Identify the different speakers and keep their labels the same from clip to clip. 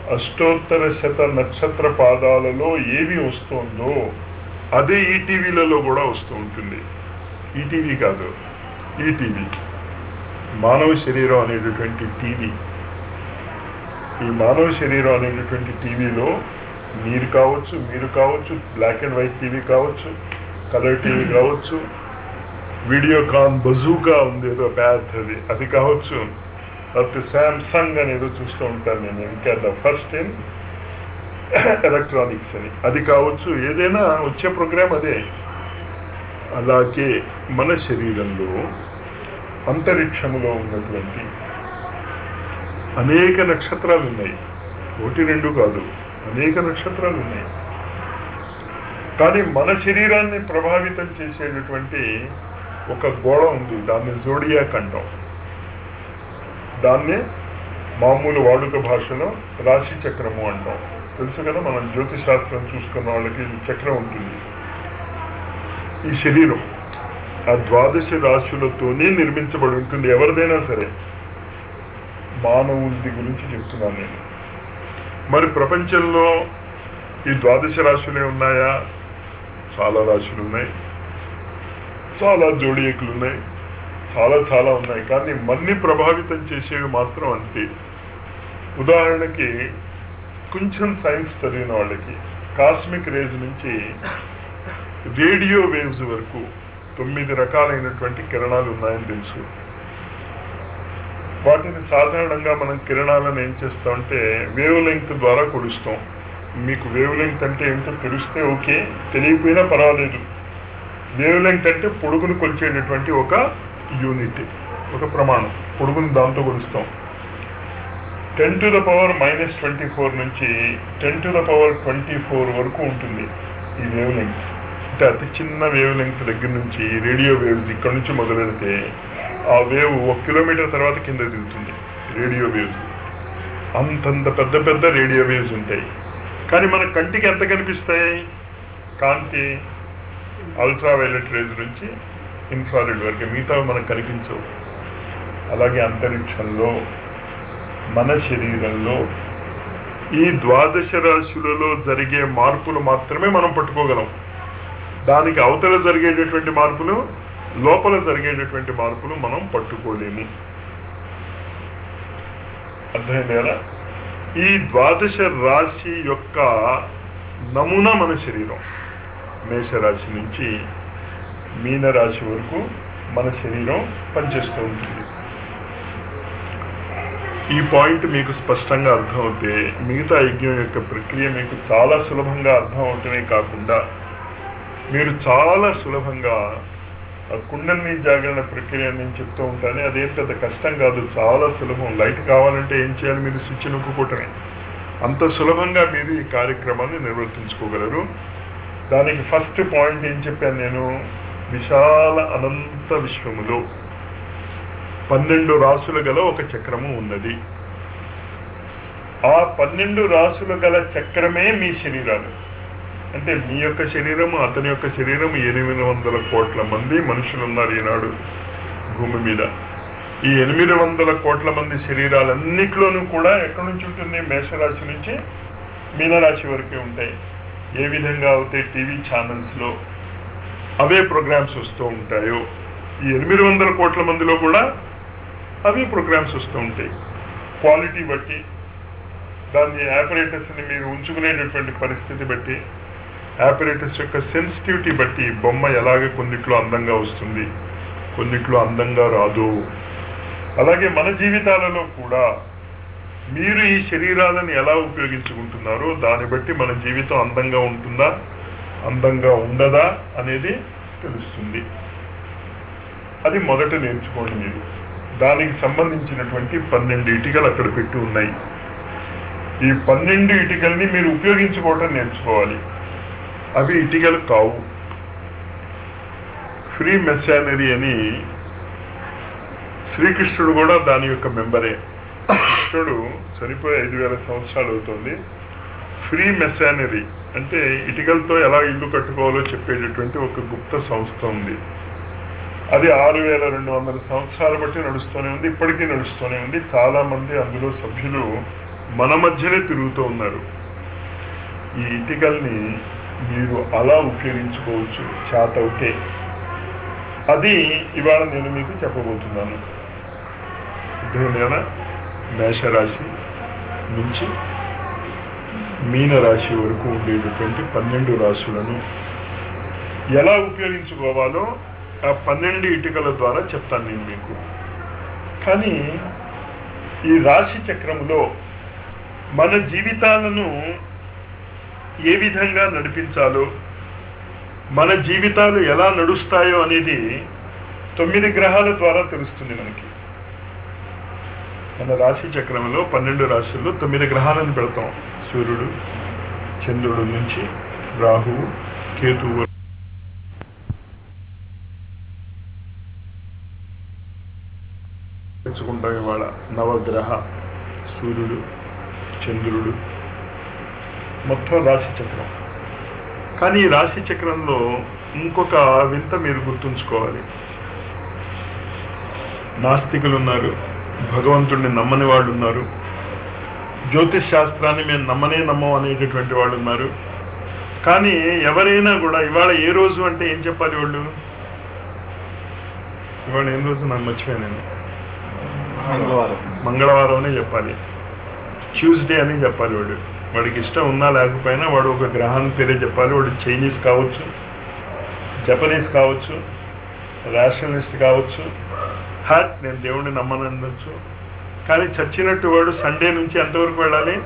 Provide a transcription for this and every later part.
Speaker 1: అష్టోత్తర శత నక్షత్ర పాదాలలో ఏవి వస్తుందో అదే ఈ టీవీలలో కూడా వస్తూ ఉంటుంది ఈటీవీ కాదు ఈటీవీ మానవ శరీరం అనేటటువంటి టీవీ ఈ మానవ శరీరం అనేటటువంటి టీవీలో మీరు కావచ్చు మీరు కావచ్చు బ్లాక్ అండ్ వైట్ టీవీ కావచ్చు కలర్ టీవీ కావచ్చు వీడియోకాన్ బజూకా ఉంది ఏదో పెద్దది అది కావచ్చు లేకపోతే శాంసంగ్ అనేదో చూస్తూ ఉంటాను నేను ఇంకా ద ఫస్ట్ ఇన్ ఎలక్ట్రానిక్స్ అని అది కావచ్చు ఏదైనా వచ్చే ప్రోగ్రామ్ అదే అలాగే మన శరీరంలో అంతరిక్షములో ఉన్నటువంటి అనేక నక్షత్రాలు ఉన్నాయి ఒకటి రెండు కాదు అనేక నక్షత్రాలు ఉన్నాయి కానీ మన శరీరాన్ని ప్రభావితం చేసేటటువంటి ఒక గోడ ఉంది దాన్ని జోడియాక్ అంటాం దాన్నే మామూలు వాడుక భాషలో రాశి చక్రము అంటాం తెలుసు కదా మనం జ్యోతిశాస్త్రం చూసుకున్న వాళ్ళకి ఈ చక్రం ఉంటుంది ఈ శరీరం ఆ ద్వాదశ రాశులతోనే నిర్మించబడి ఉంటుంది ఎవరిదైనా సరే మానవుడి గురించి చెప్తున్నాను నేను మరి ప్రపంచంలో ఈ ద్వాదశ రాశులే ఉన్నాయా చాలా రాశులు ఉన్నాయి చాలా జోడియకులు ఉన్నాయి చాలా చాలా ఉన్నాయి కానీ మన్ని ప్రభావితం చేసేవి మాత్రం అంతే ఉదాహరణకి కొంచెం సైన్స్ చదివిన వాళ్ళకి కాస్మిక్ రేజ్ నుంచి రేడియో వేవ్స్ వరకు తొమ్మిది రకాలైనటువంటి కిరణాలు ఉన్నాయని తెలుసు వాటిని సాధారణంగా మనం కిరణాలను ఏం చేస్తామంటే వేవ్ లెంగ్త్ ద్వారా కొలుస్తాం మీకు వేవ్ లెంగ్త్ అంటే ఏమిటో తెలిస్తే ఓకే తెలియకపోయినా పర్వాలేదు వేవ్ లెంగ్త్ అంటే పొడుగును కొలిచేటటువంటి ఒక యూనిట్ ఒక ప్రమాణం పొడుగును దాంతో కొలుస్తాం ten to the power minus twenty four నుంచి ten to the power twenty four వరకు ఉంటుంది ఈ వేవ్ లెంగ్త్ అంటే అతి చిన్న వేవ్ లెంగ్త్ దగ్గర నుంచి రేడియో వేవ్స్ ఇక్కడ నుంచి మొదలెడితే ఆ వేవ్ ఒక కిలోమీటర్ తర్వాత కింద దిగుతుంది రేడియో వేవ్స్ అంతంత పెద్ద పెద్ద రేడియో వేవ్స్ ఉంటాయి కానీ మన కంటికి ఎంత కనిపిస్తాయి కాంతి అల్ట్రా వైలెట్ రేజ్ నుంచి ఇన్ఫ్రారెడ్ వరకు మిగతా మనకు కనిపించవు అలాగే అంతరిక్షంలో మన శరీరంలో ఈ ద్వాదశ రాశులలో జరిగే మార్పులు మాత్రమే మనం పట్టుకోగలం దానికి అవతల జరిగేటటువంటి మార్పులు లోపల జరిగేటటువంటి మార్పులు మనం పట్టుకోలేము అర్థమైంది కదా ఈ ద్వాదశ రాశి యొక్క నమూనా మన శరీరం మేషరాశి నుంచి మీనరాశి వరకు మన శరీరం పనిచేస్తూ ఉంటుంది ఈ పాయింట్ మీకు స్పష్టంగా అర్థమవుతే మిగతా యజ్ఞం యొక్క ప్రక్రియ మీకు చాలా సులభంగా అర్థం అవటమే కాకుండా మీరు చాలా సులభంగా ఆ కుండలిని జాగరణ ప్రక్రియ నేను చెప్తూ ఉంటాను అదేం పెద్ద కష్టం కాదు చాలా సులభం లైట్ కావాలంటే ఏం చేయాలి మీరు స్విచ్ నొక్కుకోవటమే అంత సులభంగా మీరు ఈ కార్యక్రమాన్ని నిర్వర్తించుకోగలరు దానికి ఫస్ట్ పాయింట్ ఏం చెప్పాను నేను విశాల అనంత విశ్వములో పన్నెండు రాసులు గల ఒక చక్రము ఉన్నది ఆ పన్నెండు రాసులు గల చక్రమే మీ శరీరాలు అంటే మీ యొక్క శరీరము అతని యొక్క శరీరం ఎనిమిది వందల కోట్ల మంది మనుషులు ఉన్నారు ఈనాడు భూమి మీద ఈ ఎనిమిది వందల కోట్ల మంది శరీరాలన్నిటిలోనూ కూడా ఎక్కడి నుంచి ఉంటుంది మేషరాశి నుంచి మీనరాశి వరకే ఉంటాయి ఏ విధంగా అయితే టీవీ ఛానల్స్లో అవే ప్రోగ్రామ్స్ వస్తూ ఉంటాయో ఈ ఎనిమిది వందల కోట్ల మందిలో కూడా అవే ప్రోగ్రామ్స్ వస్తూ ఉంటాయి క్వాలిటీ బట్టి దాన్ని ఆపరేటర్స్ని మీరు ఉంచుకునేటటువంటి పరిస్థితి బట్టి ఆపరేటర్స్ యొక్క సెన్సిటివిటీ బట్టి బొమ్మ ఎలాగ కొన్నిట్లో అందంగా వస్తుంది కొన్నిట్లో అందంగా రాదు అలాగే మన జీవితాలలో కూడా మీరు ఈ శరీరాలను ఎలా ఉపయోగించుకుంటున్నారో దాన్ని బట్టి మన జీవితం అందంగా ఉంటుందా అందంగా ఉండదా అనేది తెలుస్తుంది అది మొదట నేర్చుకోండి మీరు దానికి సంబంధించినటువంటి పన్నెండు ఇటుకలు అక్కడ పెట్టి ఉన్నాయి ఈ పన్నెండు ఇటుకల్ని మీరు ఉపయోగించుకోవటం నేర్చుకోవాలి అవి ఇటుకలు కావు ఫ్రీ మెసానరీ అని శ్రీకృష్ణుడు కూడా దాని యొక్క మెంబరే కృష్ణుడు చనిపోయి ఐదు వేల సంవత్సరాలు అవుతుంది ఫ్రీ మెసానరీ అంటే ఇటుకలతో ఎలా ఇల్లు కట్టుకోవాలో చెప్పేటటువంటి ఒక గుప్త సంస్థ ఉంది అది ఆరు వేల రెండు వందల సంవత్సరాలు బట్టి నడుస్తూనే ఉంది ఇప్పటికీ నడుస్తూనే ఉంది చాలా మంది అందులో సభ్యులు మన మధ్యనే తిరుగుతూ ఉన్నారు ఈ ఇటుకల్ని మీరు అలా ఉపయోగించుకోవచ్చు చాతవుతే అది ఇవాళ నేను మీకు చెప్పబోతున్నాను అర్థమైందా మేషరాశి నుంచి మీనరాశి వరకు ఉండేటటువంటి పన్నెండు రాశులను ఎలా ఉపయోగించుకోవాలో ఆ పన్నెండు ఇటుకల ద్వారా చెప్తాను నేను మీకు కానీ ఈ రాశి చక్రములో మన జీవితాలను ఏ విధంగా నడిపించాలో మన జీవితాలు ఎలా నడుస్తాయో అనేది తొమ్మిది గ్రహాల ద్వారా తెలుస్తుంది మనకి మన రాశి చక్రంలో పన్నెండు రాశుల్లో తొమ్మిది గ్రహాలను పెడతాం సూర్యుడు చంద్రుడు నుంచి రాహువు కేతువు తెచ్చుకుంటాం ఇవాళ నవగ్రహ సూర్యుడు చంద్రుడు మొత్తం రాశి చక్రం కానీ ఈ రాశి చక్రంలో ఇంకొక వింత మీరు గుర్తుంచుకోవాలి నాస్తికులు ఉన్నారు భగవంతుడిని నమ్మని వాళ్ళు ఉన్నారు జ్యోతిష్ శాస్త్రాన్ని మేము నమ్మనే నమ్మం అనేటటువంటి వాళ్ళు ఉన్నారు కానీ ఎవరైనా కూడా ఇవాళ ఏ రోజు అంటే ఏం చెప్పాలి వాళ్ళు ఇవాళ ఏం రోజు నాకు మర్చిపోయాను
Speaker 2: మంగళవారం
Speaker 1: మంగళవారం అనే చెప్పాలి ట్యూస్డే అని చెప్పాలి వాడు వాడికి ఇష్టం ఉన్నా లేకపోయినా వాడు ఒక గ్రహాన్ని పేరే చెప్పాలి వాడు చైనీస్ కావచ్చు జపనీస్ కావచ్చు రేషనలిస్ట్ కావచ్చు హాట్ నేను దేవుడిని నమ్మనండొచ్చు కానీ చచ్చినట్టు వాడు సండే నుంచి ఎంతవరకు వెళ్ళాలి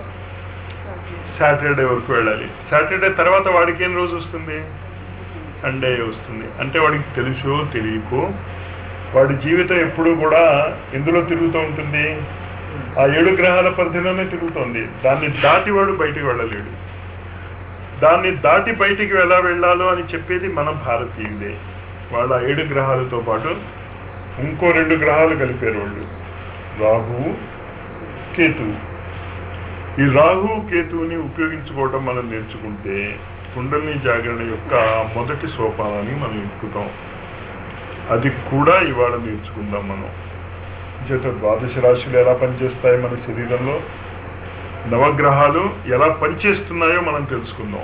Speaker 1: సాటర్డే వరకు వెళ్ళాలి సాటర్డే తర్వాత వాడికి ఏం రోజు వస్తుంది సండే వస్తుంది అంటే వాడికి తెలుసో తెలియకో వాడి జీవితం ఎప్పుడూ కూడా ఎందులో తిరుగుతూ ఉంటుంది ఆ ఏడు గ్రహాల పరిధిలోనే తిరుగుతోంది దాన్ని దాటి వాడు బయటికి వెళ్ళలేడు దాన్ని దాటి బయటికి ఎలా వెళ్ళాలో అని చెప్పేది మన భారతీయులే వాళ్ళ ఆ ఏడు గ్రహాలతో పాటు ఇంకో రెండు గ్రహాలు కలిపారు వాళ్ళు రాహువు కేతువు ఈ రాహు కేతువుని ఉపయోగించుకోవటం మనం నేర్చుకుంటే కుండలిని జాగరణ యొక్క మొదటి సోపానాన్ని మనం ఎక్కుతాం అది కూడా ఇవాళ నేర్చుకుందాం మనం చేత ద్వాదశ రాశులు ఎలా పనిచేస్తాయి మన శరీరంలో నవగ్రహాలు ఎలా పనిచేస్తున్నాయో మనం తెలుసుకుందాం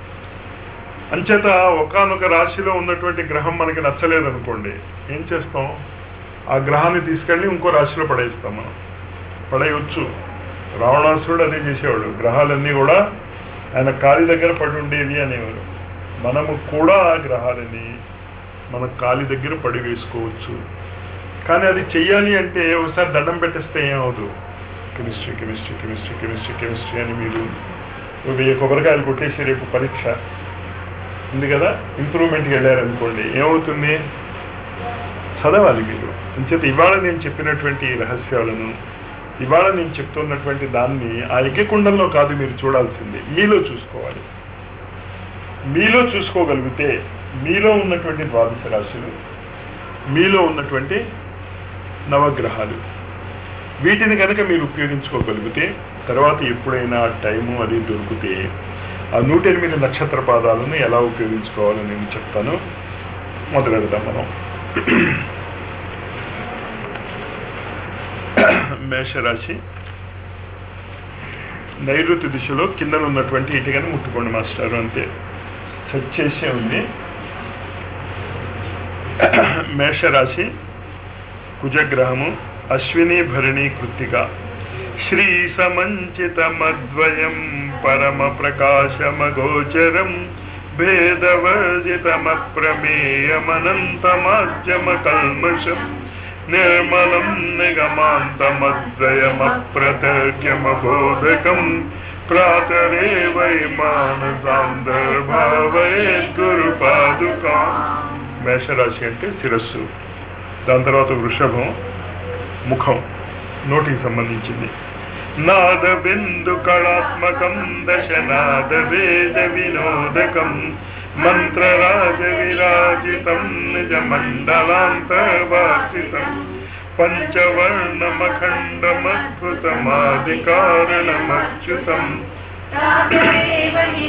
Speaker 1: అంచేత ఒకనొక రాశిలో ఉన్నటువంటి గ్రహం మనకి నచ్చలేదనుకోండి ఏం చేస్తాం ఆ గ్రహాన్ని తీసుకెళ్ళి ఇంకో రాశిలో పడేస్తాం మనం పడేయవచ్చు రావణాసురుడు అదే చేసేవాడు గ్రహాలన్నీ కూడా ఆయన కాలి దగ్గర పడి ఉండేవి అనేవారు మనము కూడా ఆ గ్రహాలని మన కాలి దగ్గర పడి వేసుకోవచ్చు కానీ అది చెయ్యాలి అంటే ఒకసారి దండం పెట్టేస్తే ఏమవుదు chemistry chemistry chemistry chemistry chemistry అని మీరు ఓ వెయ్యి కొబ్బరికాయలు కొట్టేసి రేపు పరీక్ష ఉంది కదా ఇంప్రూవ్మెంట్కి వెళ్ళారనుకోండి ఏమవుతుంది చదవాలి మీరు అంచేత ఇవాళ నేను చెప్పినటువంటి ఈ రహస్యాలను ఇవాళ నేను చెప్తున్నటువంటి దాన్ని ఆ యజ్ఞకుండంలో కాదు మీరు చూడాల్సింది మీలో చూసుకోవాలి మీలో చూసుకోగలిగితే మీలో ఉన్నటువంటి ద్వాదశ రాశులు మీలో ఉన్నటువంటి నవగ్రహాలు వీటిని కనుక మీరు ఉపయోగించుకోగలిగితే తర్వాత ఎప్పుడైనా టైము అది దొరికితే ఆ నూట ఎనిమిది నక్షత్ర పాదాలను ఎలా ఉపయోగించుకోవాలో నేను చెప్తాను మొదలెడదాం మనం మేషరాశి నైరుతి దిశలో కింద ఉన్నటువంటి ఇటుకని ముట్టుకోండి మాస్టారు అంతే సెట్ చేసే ఉంది మేషరాశి కుజగ్రహము అశ్విని భరణి కృత్తిక శ్రీ సమంచితమద్వయం పరమ ప్రకాశమగోచరం భేదవర్జితమప్రమేయమనంతమాజ్యమ కల్మషం నిర్మలం నిగమాంతమద్వయమప్రతర్క్యమబోధకం ప్రాతరే వై మానసాందర్భావయద్గురు పాదుకా మేషరాశి అంటే శిరస్సు దాని తర్వాత వృషభం ముఖం నోటికి సంబంధించింది నాద బిందు కళాత్మకం దశనాద వేద వినోదకం మంత్రరాజ విరాజితం నిజ మండలాంతర్వాసితం పంచవర్ణమఖండమద్భుతమాదికారణమచ్యుతం
Speaker 3: రాఘవేవ हि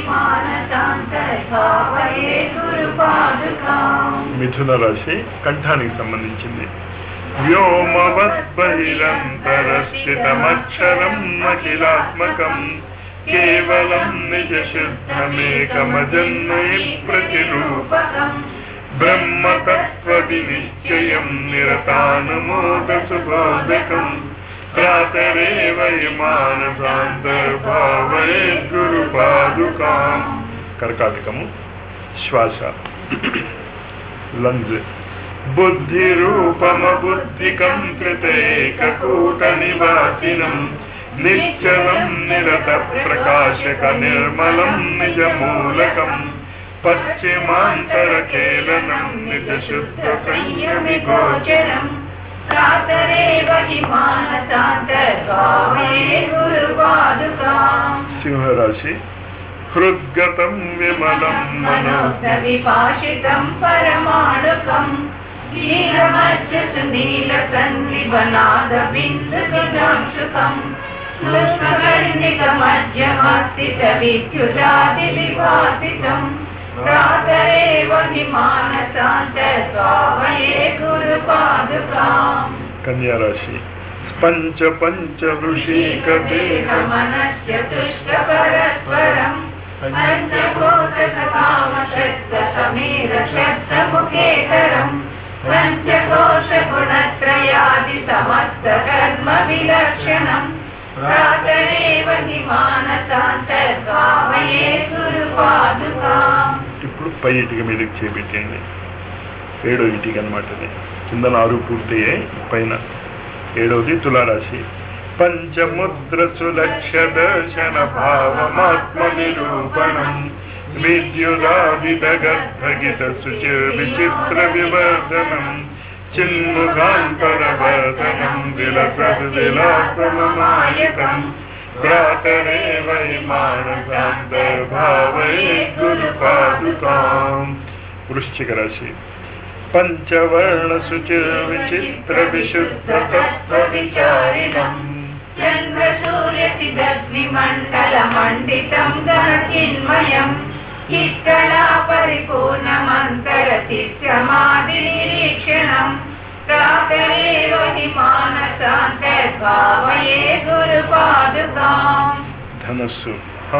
Speaker 3: మానసాంతర్భావయే గురుపాదుకాం
Speaker 1: మిథున రాశి కంఠానికి సంబంధించింది వ్యోమవద్బహిరంతరస్థితమక్షరం అఖిలాత్మకం కేవలం నిజశుద్ధమేకమజన్మయి ప్రతిరూపకం బ్రహ్మతత్వవినిశ్చయం నిరతానుమోదసుబోధకం ప్రాతరేవ మానసాంతర్భావే గురుపాదుకాం కర్కాటకము శ్వాస లంజ్ బుద్ధిరూపమబుద్ధికం కృతేకూట నివాసినం నిశ్చలం నిరత ప్రకాశక నిర్మలం నిజమూలకం పశ్చిమాంతరకేలనం నిజశుద్ధ సంయమి గోచరం
Speaker 3: ప్రాతరేవ హి మానసాంతర్భావే గురుపాదుకాం
Speaker 1: సింహరాశి హృద్గతం విమలం మనో
Speaker 3: విభాషితం పరమాణుకం నీలమజ్జసు నీల సన్నివనాద బిందు సుజాంశుకం కృష్ణగణిక మధ్యమస్థిత విద్యుదాది విభాసితం ప్రాతరేవ హి మానసాంతర్భావయే గురుపాదుకాం
Speaker 1: కన్యారాశి పంచ పంచ వృషీక దేహ
Speaker 3: దేహమనశ్చతుష్ట పరస్పరం పంచకోశకామశబ్దసమీర శబ్దముఖేతరం పంచకోశగుణత్రయాది సమస్త కర్మ విలక్షణం ప్రాతరేవ హి మానసాంతర్భావయే గురుపాదుకాం
Speaker 1: ఇప్పుడు పై ఇటుక మీదకి చేపెట్టండి ఏడో ఇటుక అనమాట ఇది కింద నాలుగు పూర్తయ్యాయి పైన ఏడవది తులారాశి పంచముద్ర సులక్ష దర్శన భావమాత్మ నిరూపణం విద్యుదాదిదగద్భగిత సుచిర్ విచిత్ర వివర్ధనం చిన్ముఖాంతరవర్ధనం విలసద్ విలాసమమాయకం ప్రాతరేవ మానసాంతర్భావై గురుపాదుకాం వృశ్చిక రాశి పంచవర్ణ శుచిర్ విచిత్ర విశుద్ధ తత్వ విచారిణం
Speaker 3: చంద్రసూర్యసిదగ్నిమండలమండితం గణచిన్మయం చిత్కళా పరిపూర్ణమంతర చిత్రమాది నిరీక్షణం ప్రాతరేవ హి మానసాంతర్భావయే గురుపాదుకాం
Speaker 1: ధనస్సు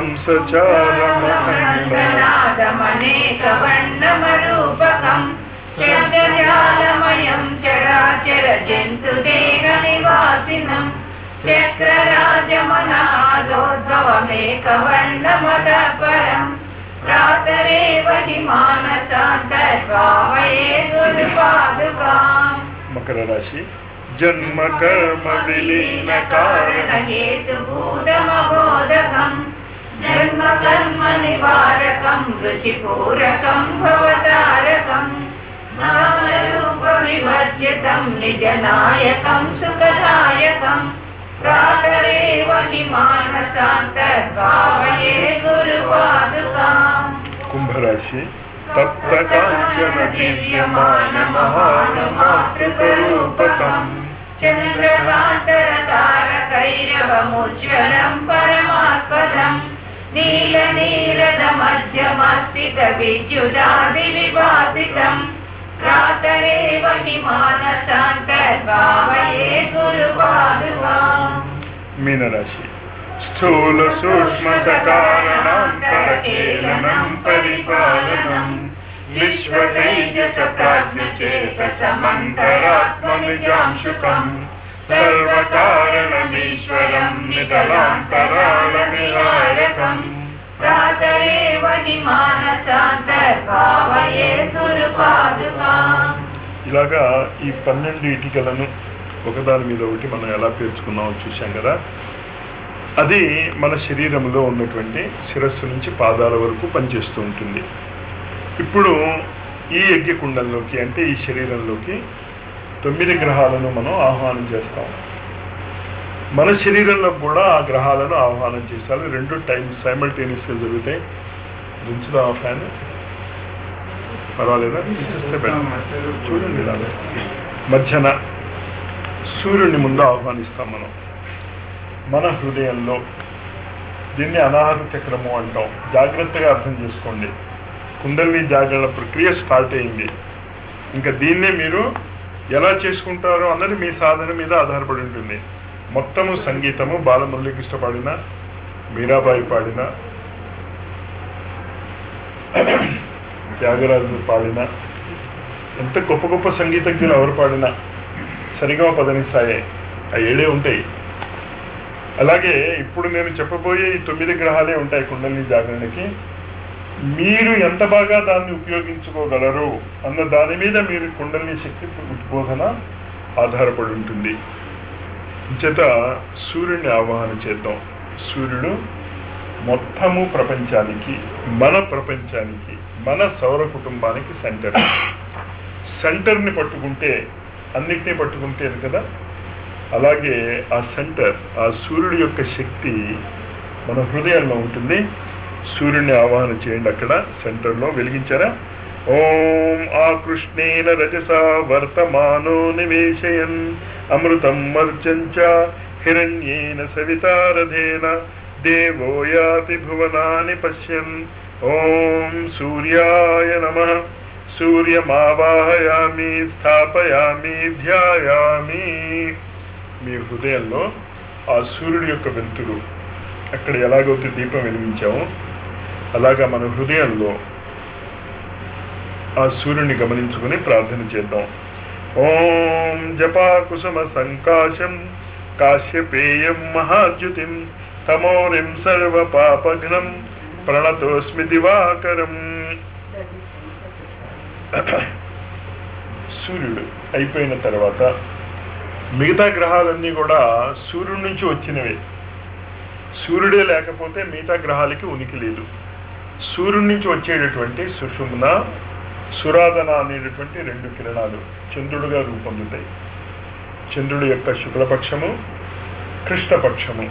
Speaker 1: హంసచారమహండ
Speaker 3: నాదమనేకవర్ణమరూపకం చంద్రజాలమయం చరాచర జంతు దేహ నివాసినం చక్రరాజమనాదోద్భవమేకవర్ణమద పరం ప్రాతరేవ హి మానసాంతర్భావయే గురుపాదుకాం
Speaker 1: మకర రాశి జన్మ కర్మ విలీన కారణ
Speaker 3: కారణహేతుభూతమబోధకం జన్మ కర్మ నివారకం రుచిపూరకం భవతారకం నామరూప వివర్జితం నిజనాయకం సుఖదాయకం ప్రాతరేవ హి మానసాంతర్భావయే గురుపాదుకాం
Speaker 1: కుంభరాశి తప్త కాంచన దివ్యమాన మహానమాతృకరూపకం
Speaker 3: చంద్రకాంతరతారకైరవముజ్వలం పరమాస్పదం నీల నీరద మధ్యమస్థిత విద్యుదాది విభాసితం ప్రాతరేవ హి మానసాంతర్భావయే గురుపాదుకాం
Speaker 1: మీనరాశి స్థూల సూక్ష్మ సకారణాంతరకేలనం పరిపాలనం విశ్వతేజస ప్రాజ్ఞచేత సమంతరాత్మ నిజాంశుకం సర్వకారణమీశ్వరం నితలాంతరాళ నిహారకం
Speaker 3: ప్రాతరేవ హి మానసాంతర్భావయే గురుపాదుకాం
Speaker 1: ఇలాగా ఈ పన్నెండు ఇటికలను ఒకదాని మీద ఒకటి మనం ఎలా పేర్చుకున్నామో చూశాం కదా అది మన శరీరంలో ఉన్నటువంటి శిరస్సు నుంచి పాదాల వరకు పనిచేస్తూ ఉంటుంది ఇప్పుడు ఈ యజ్ఞకుండంలోకి అంటే ఈ శరీరంలోకి తొమ్మిది గ్రహాలను మనం ఆహ్వానం చేస్తాం మన శరీరంలో కూడా ఆ గ్రహాలను ఆహ్వానం చేసాలి రెండు టైం సైమల్టేనియస్గా జరుగుతాయి దించుదా ఆ ఫ్యాన్ పర్వాలేదా తీసేస్తే better. చూడండి ఇలా మధ్యన సూర్యుని ముందు ఆహ్వానిస్తాం మనం మన హృదయంలో దీన్ని అనాహత చక్రము అంటాం జాగ్రత్తగా అర్థం చేసుకోండి కుండలిని జాగరణ ప్రక్రియ స్టార్ట్ అయింది ఇంకా దీన్నే మీరు ఎలా చేసుకుంటారో అన్నది మీ సాధన మీద ఆధారపడి ఉంటుంది మొత్తము సంగీతము బాలమురళీకృష్ణ పాడిన మీరాబాయి పాడిన త్యాగరాజు పాడిన ఎంత గొప్ప గొప్ప సంగీతజ్ఞులు ఎవరు పాడినా సరిగా పదనిస్తాయే ఆ ఏడే ఉంటాయి అలాగే ఇప్పుడు నేను చెప్పబోయే ఈ తొమ్మిది గ్రహాలే ఉంటాయి కుండలి జాగరణకి మీరు ఎంత బాగా దాన్ని ఉపయోగించుకోగలరు అన్న దాని మీద మీరు కుండలి శక్తి ఉద్బోధన ఆధారపడి ఉంటుంది చేత సూర్యుడిని ఆవాహన చేద్దాం సూర్యుడు మొత్తము ప్రపంచానికి మన ప్రపంచానికి మన సౌర కుటుంబానికి సెంటర్ సెంటర్ని పట్టుకుంటే అన్నిటినీ పట్టుకుంటే కదా అలాగే ఆ సెంటర్ ఆ సూర్యుడి యొక్క శక్తి మన హృదయంలో ఉంటుంది సూర్యుడిని ఆవాహన చేయండి అక్కడ సెంటర్లో వెలిగించారా ఓం ఆ కృష్ణేన రజసా వర్తమానో నివేశయన్ అమృతం మర్చంచ హిరణ్యేన సవితారథేన దేవో యాతి భువనాని పశ్యన్ ఓం సూర్యాయ నమ సూర్యమావాహయామి స్థాపయామి ధ్యాయామి మీ హృదయంలో ఆ సూర్యుడి యొక్క వెలుతురు అక్కడ ఎలాగైతే దీపం వెలిగించామో అలాగా మన హృదయంలో ఆ సూర్యుని గమనించుకుని ప్రార్థన చేద్దాం ఓం జపా కుసుమ సంకాశం కాశ్యపేయం మహాద్యుతిం తమోరిం సర్వ పాపఘ్నం ప్రణతోస్మి దివాకరం సూర్యుడు అయిపోయిన తర్వాత మిగతా గ్రహాలన్నీ కూడా సూర్యుడి నుంచి వచ్చినవే సూర్యుడే లేకపోతే మిగతా గ్రహాలకి ఉనికి లేదు సూర్యుడి నుంచి వచ్చేటటువంటి సుషుమ్న సురాధన అనేటటువంటి రెండు కిరణాలు చంద్రుడుగా రూపొందుతాయి చంద్రుడి యొక్క శుక్లపక్షము కృష్ణపక్షము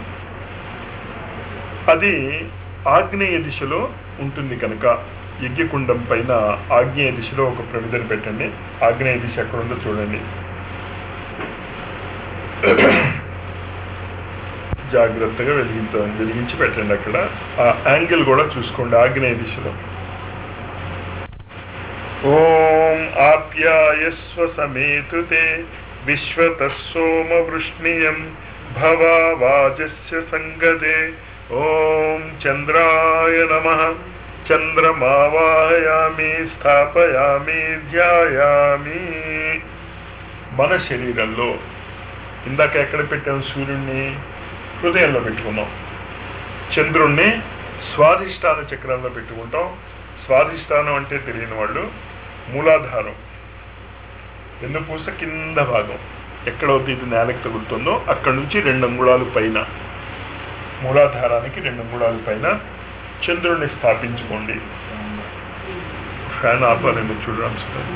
Speaker 1: అది ఆగ్నేయ దిశలో ఉంటుంది కనుక యజ్ఞకుండం పైన ఆగ్నేయ దిశలో ఒక ప్రమిదని పెట్టండి ఆగ్నేయ దిశ ఎక్కడ ఉందో చూడండి జాగ్రత్తగా వెలిగించాలి వెలిగించి పెట్టండి అక్కడ ఆ యాంగిల్ కూడా చూసుకోండి ఆగ్నేయ దిశలో ఓం ఆప్యాయస్వ సమేతుతే విశ్వత సోమ వృష్ణియం భవాజస్య సంగదే ఓం చంద్రాయ నమ చంద్రమావాహయామి స్థాపయామి ధ్యాయామి మన శరీరంలో ఇందాక ఎక్కడ పెట్టాం సూర్యుడిని హృదయంలో పెట్టుకున్నాం చంద్రుణ్ణి స్వాధిష్టాన చక్రంలో పెట్టుకుంటాం స్వాధిష్టానం అంటే తెలియని వాళ్ళు మూలాధారం వెన్నుపూస కింద భాగం ఎక్కడైతే ఇది నేలకు తగులుతుందో అక్కడ నుంచి రెండు అంగుళాలు పైన మూలాధారానికి రెండు అంగుళాల పైన చంద్రుణ్ణి స్థాపించుకోండి ఫ్యాన్ ఆపాలని చూడడం సార్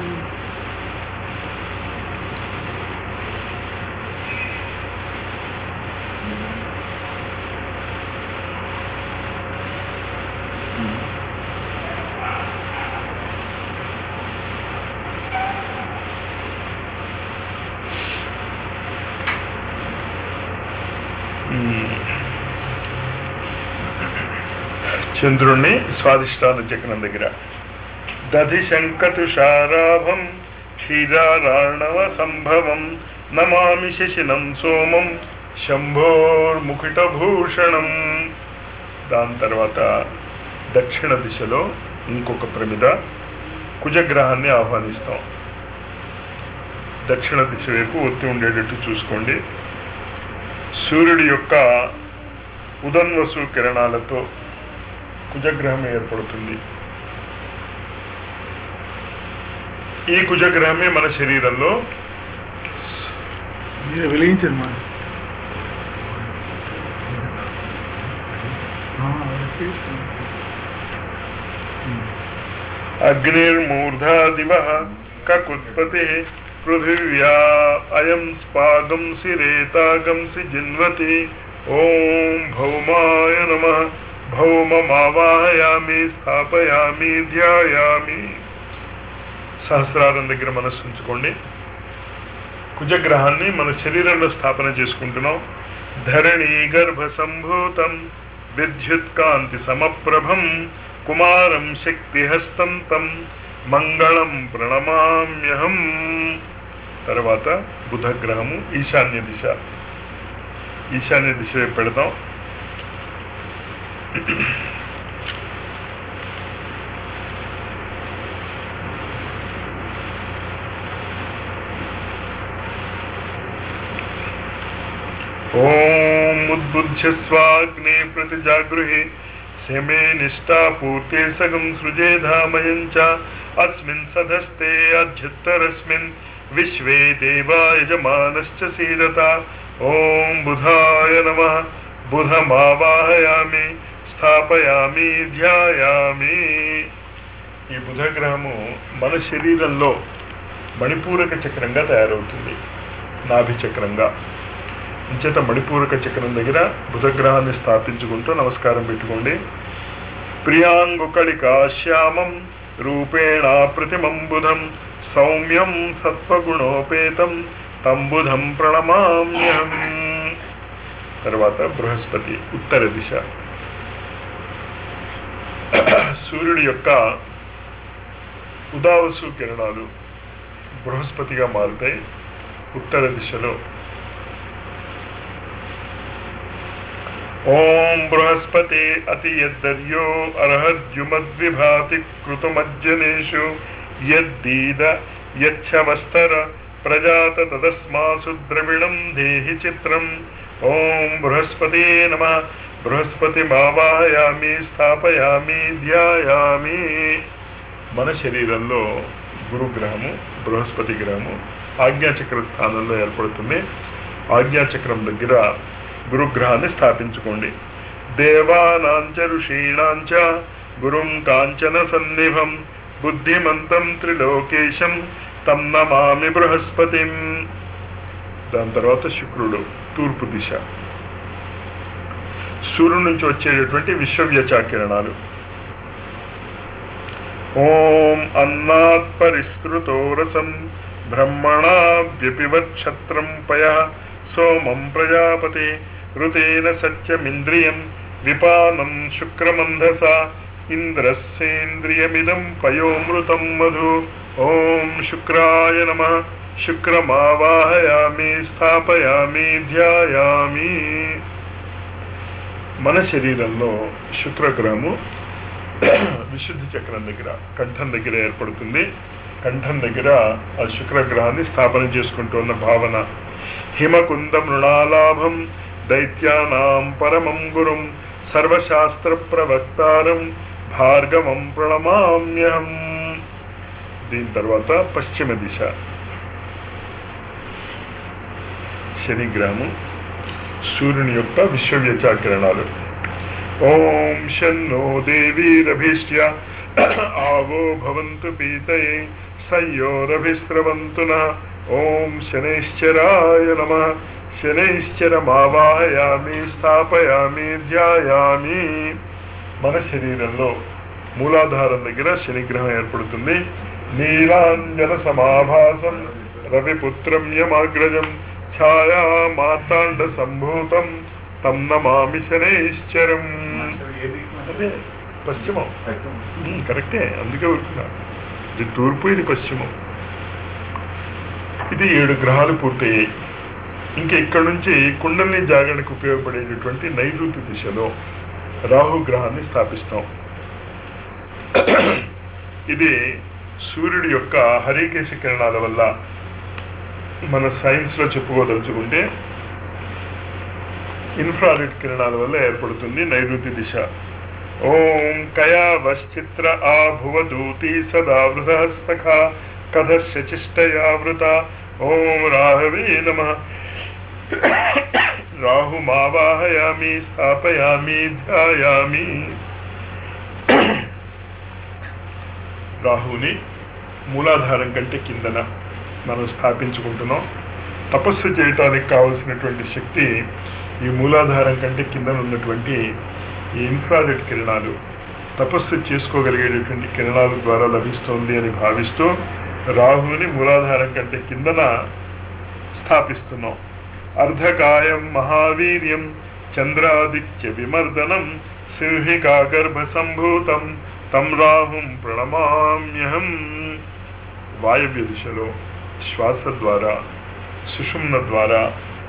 Speaker 1: చంద్రుణ్ణి స్వాదిష్టాన చక్రం దగ్గర దధి శంకతుషారాభం క్షీరారాణవ సంభవం నమామి శశినం సోమం శంభోర్ముకుటభూషణం దాని తర్వాత దక్షిణ దిశలో ఇంకొక ప్రమిద కుజగ్రహాన్ని ఆహ్వానిస్తాం దక్షిణ దిశ వైపు ఒత్తి ఉండేటట్టు చూసుకోండి సూర్యుడి యొక్క ఉదన్వసు కిరణాలతో కుజగ్రహం ఏర్పడుతుంది ఈ కుజగ్రహమే మన శరీరంలో
Speaker 2: మీరు వెలిగించండి మా
Speaker 1: అగ్నిర్మూర్ధా దివ కకుత్పతి పృథివ్యా అయం స్పాగం సిరేతాగంసి జిన్వతి ఓం భౌమాయ నమ భౌమమావాహయామి స్థాపయామి ధ్యాయామి సహస్రారం దగ్గర మనస్సు ఉంచుకోండి కుజగ్రహాన్ని మన శరీరంలో స్థాపన చేసుకుంటున్నాం ధరణి గర్భ సంభూతం విద్యుత్ కాంతి సమప్రభం కుమారం శక్తిహస్తం తం మంగళం ప్రణమామ్యహం తర్వాత బుధ గ్రహము ఈశాన్య దిశ ఈశాన్య దిశ వైపు పెడతాం ఓం ఉద్బుధ్యస్వాగ్నే ప్రతిజాగృహి శమే నిష్ఠాపూర్తే సగం సృజేధామయం చ అస్మిన్ సదస్తే అధ్యుత్తరస్మిన్ విశ్వే దేవా యజమానశ్చ సీదత ఓం బుధాయ నమ బుధమావాహయామి స్థాపయామి ధ్యాయామి ఈ బుధ గ్రహము మన శరీరంలో మణిపూరక చక్రంగా తయారవుతుంది నాభి చక్రంగా ఇంచేత మణిపూరక చక్రం దగ్గర బుధగ్రహాన్ని స్థాపించుకుంటూ నమస్కారం పెట్టుకోండి ప్రియాంగుకళికా శ్యామం రూపేణ ప్రతిమం బుధం సౌమ్యం సత్వగుణోపేతం తం బుధం ప్రణమామ్యహం తర్వాత బృహస్పతి ఉత్తర దిశ సూర్యుడి యొక్క ఉదావసు కిరణాలు బృహస్పతిగా మారుతాయి ఉత్తర దిశలో ఓం బృహస్పతే అతి యద్దర్యో అర్హద్యుమద్విభాతి కృతమజ్జనేషు యద్దీద యచ్చవస్తర ప్రజాత తదస్మాసు ద్రవిణం దేహి చిత్రం ఓం బృహస్పతే నమ బృహస్పతి మావాయామి స్థాపయామి ధ్యాయామి మన శరీరంలో గురుగ్రహము బృహస్పతి గ్రహము ఆజ్ఞాచక్ర స్థానంలో ఏర్పడుతుంది ఆజ్ఞాచక్రం దగ్గర గురుగ్రహాన్ని స్థాపించుకోండి దేవానాంచ ఋషీణాంచ గురుం కాంచన సన్నిభం బుద్ధిమంతం త్రిలోకేశం తం నమామి బృహస్పతిం దాని తర్వాత శుక్రుడు తూర్పు దిశ సూర్యుడి నుంచి వచ్చేటటువంటి విశ్వవ్యచా కిరణాలు ఓం అన్నాత్ పరిస్కృతో రసం బ్రహ్మణా వ్యపివక్షత్రం పయ సోమం ప్రజాపతి ఋతేన సత్యమింద్రియం విపానం శుక్రమంధస ఇంద్రస్సేంద్రియమిదం పయోమృతం మధు ఓం శుక్రాయ నమ శుక్రమావాహయామి స్థాపయామి ధ్యాయామి మన శరీరంలో శుక్రగ్రహము విశుద్ధి చక్రం దగ్గర కంఠం దగ్గర ఏర్పడుతుంది కంఠం దగ్గర ఆ శుక్రగ్రహాన్ని స్థాపన చేసుకుంటున్న భావన హిమకుంద మృణాలాభం దైత్యానాం పరమం గురుం సర్వశాస్త్ర ప్రవక్తారం భార్గవం ప్రణమామ్యహం దీని తర్వాత పశ్చిమ దిశ శనిగ్రహము సూర్యుని యొక్క విశ్వవ్యచా కిరణాలు ఓం షన్నో దేవీరభిష్య ఆవో భవంతు పీతయే సయ్యోరభిస్రవంతు ఓం శనైశ్చరాయ నమ శనైశ్చరమావాహయామి స్థాపయామి ధ్యాయామి మన శరీరంలో మూలాధారం దగ్గర శనిగ్రహం ఏర్పడుతుంది నీలాంజన సమాభాసం రవిపుత్రం యమాగ్రజం ఛాయా మార్తాండ సంభూతం తం నమామి శనైశ్చరం అదే పశ్చిమం ఉమ్, కరెక్టే అందుకే ఊరుకున్నా ఇది తూర్పు ఇది పశ్చిమం ఇది ఏడు గ్రహాలు పూర్తయ్యాయి ఇంకా ఇక్కడ నుంచి కుండల్ని జాగరణకు ఉపయోగపడేటటువంటి నైరుతి దిశలో రాహు గ్రహాన్ని స్థాపిస్తాం ఇది సూర్యుడి యొక్క హరికేశ కిరణాల వల్ల మన సైన్స్ లో చెప్పుకోదలుచుకుంటే ఇన్ఫ్రారెడ్ కిరణాల వల్ల ఏర్పడుతుంది నైరుతి దిశ ఓం కయా వశ్చిత్ర ఆభువదూతి సదావృత సఖ కథశ్చిష్టయావృత ఓం రాహవే నమ రాహుమావాహయామి స్థాపయామి ధ్యాయామి రాహుని మూలాధారం కంటే కిందన మనం స్థాపించుకుంటున్నాం తపస్సు చేయటానికి కావలసినటువంటి శక్తి ఈ మూలాధారం కంటే కిందన ఉన్నటువంటి ఈ ఇన్ఫ్రారెడ్ కిరణాలు తపస్సు చేసుకోగలిగేటటువంటి కిరణాల ద్వారా లభిస్తోంది అని భావిస్తూ రాహుని మూలాధారం కంటే కిందన స్థాపిస్తున్నాం అర్ధకాయం మహావీర్యం చంద్రాదిత్య విమర్దనం సింహికా గర్భ సంభూతం తం రాహుం ప్రణమామ్యహం వాయవ్య దిశలో శ్వాస ద్వారా సుషుమ్న ద్వారా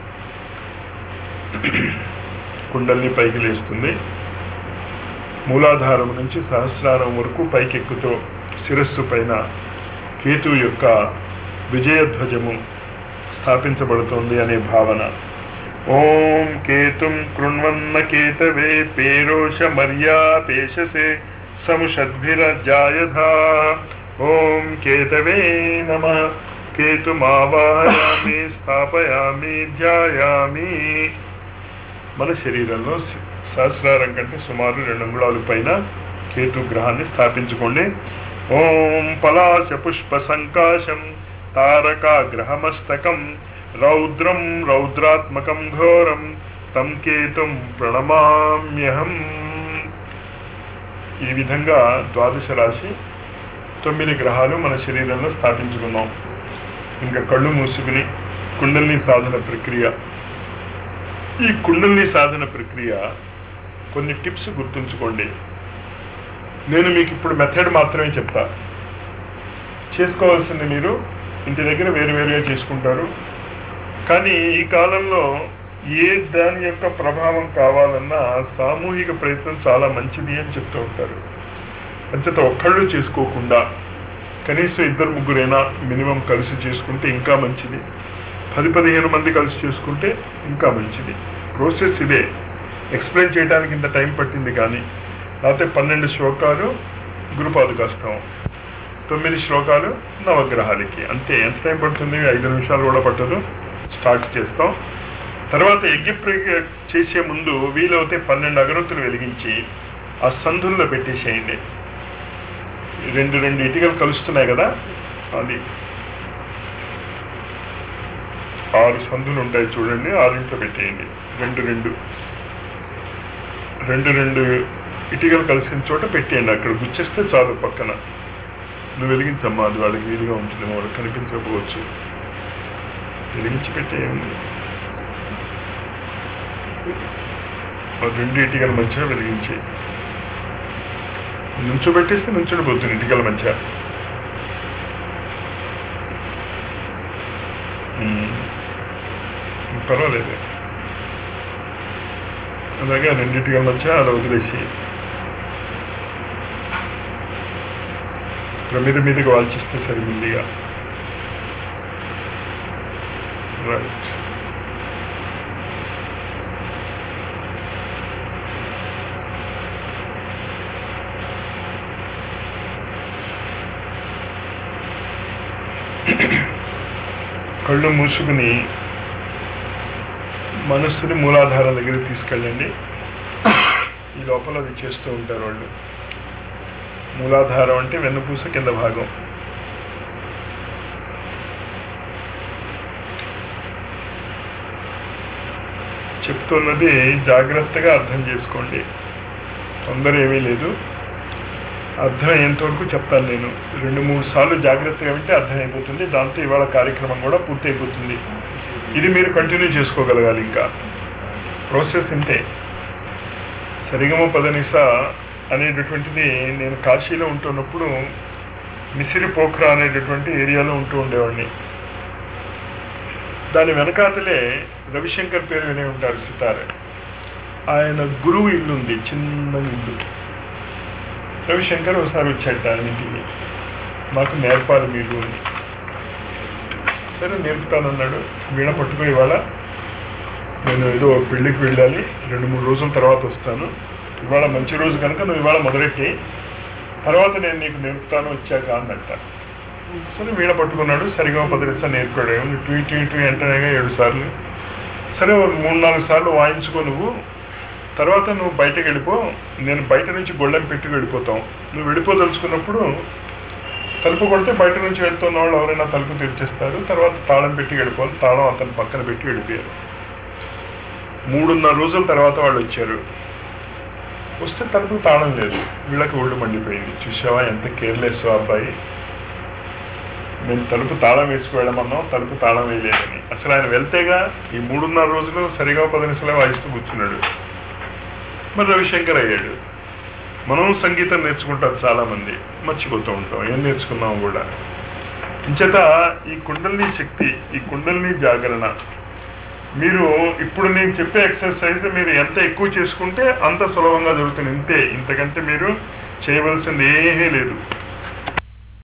Speaker 1: కుండల్ని పైకి లేస్తుంది మూలాధారం నుంచి సహస్రారం వరకు పైకెక్కుతూ శిరస్సు పైన కేతు యొక్క విజయధ్వజము స్థాపించబడుతోంది అనే భావన ఓం కేతుం కృణ్వన్న కేతవే పేరోష మర్యా పేషసే సముషద్భిరజాయధా ఓం కేతవే నమ కేతుమావాహయామి స్థాపయామి ధ్యాయామి మన శరీరంలో సహస్రారం కంటే సుమారు రెండు అంగుళాల పైన కేతు గ్రహాన్ని స్థాపించుకోండి ఓం పలాశ పుష్ప సంకాశం తారకా గ్రహమస్తకం రౌద్రం రౌద్రాత్మకం ఘోరం తం కేతుం ప్రణమామ్యహం ఈ విధంగా ద్వాదశ రాశి తొమ్మిది గ్రహాలు మన శరీరంలో స్థాపించుకున్నాం ఇంకా కళ్ళు మూసుకుని కుండలిని సాధన ప్రక్రియ ఈ కుండలిని సాధన ప్రక్రియ కొన్ని టిప్స్ గుర్తుంచుకోండి నేను మీకు ఇప్పుడు మెథడ్ మాత్రమే చెప్తా చేసుకోవాల్సింది మీరు ఇంటి దగ్గర వేరు వేరుగా చేసుకుంటారు కానీ ఈ కాలంలో ఏ దాని యొక్క ప్రభావం కావాలన్నా సామూహిక ప్రయత్నం చాలా మంచిది అని చెప్తూ ఉంటారు అంచేత ఒక్కళ్ళు చేసుకోకుండా కనీసం ఇద్దరు ముగ్గురైనా మినిమం కలిసి చేసుకుంటే ఇంకా మంచిది పది పదిహేను మంది కలిసి చేసుకుంటే ఇంకా మంచిది ప్రాసెస్ ఇదే ఎక్స్ప్లెయిన్ చేయడానికి ఇంత టైం పట్టింది కానీ లేకపోతే పన్నెండు శ్లోకాలు గురుపాదుకాష్టం తొమ్మిది శ్లోకాలు నవగ్రహాలకి అంతే ఎంత టైం పడుతుంది ఐదు నిమిషాలు కూడా పట్టదు స్టార్ట్ చేస్తాం తర్వాత యజ్ఞ ప్రక్రియ చేసే ముందు వీలవుతే పన్నెండు అగరొత్తులు వెలిగించి ఆ సంధుల్లో పెట్టేసేయండి రెండు రెండు ఇటుకలు కలుస్తున్నాయి కదా అది ఆరు సందులు ఉంటాయి చూడండి ఆరింట్లో పెట్టేయండి రెండు రెండు రెండు రెండు ఇటుకలు కలిసిన చోట పెట్టేయండి అక్కడ గుచ్చేస్తే చాలు పక్కన నువ్వు వెలిగించమ్మా అది వాళ్ళకి వీలుగా ఉంటుంది వాళ్ళకి కనిపించకపోవచ్చు వెలిగించి పెట్టేయండి ఆ రెండు ఇటుకల మధ్య వెలిగించి నుంచోబెట్టేస్తే నుంచుని పోతుంది ఇటుకల మధ్య ఉమ్. పర్వాలేదు అలాగే ఆ రెండింటికి మధ్య అలా వదిలేసి ప్రమిద మీదకి వాల్చిస్తే సరిమిందిగా రైట్ కళ్ళు మూసుకుని మనస్సుని మూలాధారం దగ్గరికి తీసుకెళ్ళండి ఈ లోపల అది చేస్తూ ఉంటారు వాళ్ళు మూలాధారం అంటే వెన్నుపూస కింద భాగం చెప్తున్నది జాగ్రత్తగా అర్థం చేసుకోండి తొందర ఏమీ లేదు అర్థం అయ్యేంత వరకు చెప్తాను నేను రెండు మూడు సార్లు జాగ్రత్తగా వింటే అర్థం అయిపోతుంది దాంతో ఇవాళ కార్యక్రమం కూడా పూర్తి అయిపోతుంది ఇది మీరు కంటిన్యూ చేసుకోగలగాలి ఇంకా ప్రాసెస్ ఇంతే సరిగమ పదనిస అనేటటువంటిది నేను కాశీలో ఉంటున్నప్పుడు మిసిరి పోఖ్రా అనేటటువంటి ఏరియాలో ఉంటూ ఉండేవాడిని దాని వెనకాతలే రవిశంకర్ పేరు వినే ఉంటారు సితార్ ఆయన గురువు ఇల్లు ఉంది చిన్న ఇల్లు రవిశంకర్ ఒకసారి వచ్చాట ఆయన ఇంటికి మాకు నేర్పాలి మీరు అని సరే నేర్పుతానన్నాడు వీణ పట్టుకుని ఇవాళ నేను ఏదో పెళ్ళికి వెళ్ళాలి రెండు మూడు రోజుల తర్వాత వస్తాను ఇవాళ మంచి రోజు కనుక నువ్వు ఇవాళ మొదలెట్టి తర్వాత నేను నీకు నేర్పుతాను వచ్చాక అన్నట్ట సరే వీణ పట్టుకున్నాడు సరిగా పదిరిస్తా నేర్పాడు ఏమో టూ టూ టూ అంటేనేగా ఏడు సార్లు సరే ఒక మూడు నాలుగు సార్లు వాయించుకో నువ్వు తర్వాత నువ్వు బయటకు వెళ్ళిపో నేను బయట నుంచి గొళ్ళెం పెట్టి వెళ్ళిపోతాం నువ్వు వెళ్ళిపోదలుచుకున్నప్పుడు తలుపు కొడితే బయట నుంచి వెళ్తున్న వాళ్ళు ఎవరైనా తలుపు తెరిచేస్తారు తర్వాత తాళం పెట్టి వెళ్ళిపోవాలి తాళం అతని పక్కన పెట్టి వెళ్ళిపోయారు మూడున్నర రోజుల తర్వాత వాళ్ళు వచ్చారు వస్తే తలుపు తాళం లేదు వీళ్ళకి ఒళ్ళు మండిపోయింది చూసావా ఎంత కేర్లెస్ అబ్బాయి మేము తలుపు తాళం వేసుకు వెళ్ళమన్నాం తలుపు తాళం వేయలేదని అసలు ఆయన వెళ్తేగా ఈ మూడున్నర రోజులు సరిగా పదనిసలే వాయిస్తూ కూర్చున్నాడు మరి రవిశంకర్ అయ్యాడు మనం సంగీతం నేర్చుకుంటారు చాలా మంది మర్చిపోతూ ఉంటాం ఏం నేర్చుకున్నాం కూడా ఇంచేత ఈ కుండలిని శక్తి ఈ కుండలిని జాగరణ మీరు ఇప్పుడు నేను చెప్పే ఎక్సర్సైజ్ మీరు ఎంత ఎక్కువ చేసుకుంటే అంత సులభంగా జరుగుతుంది ఇంతే ఇంతకంటే మీరు చేయవలసింది ఏమీ లేదు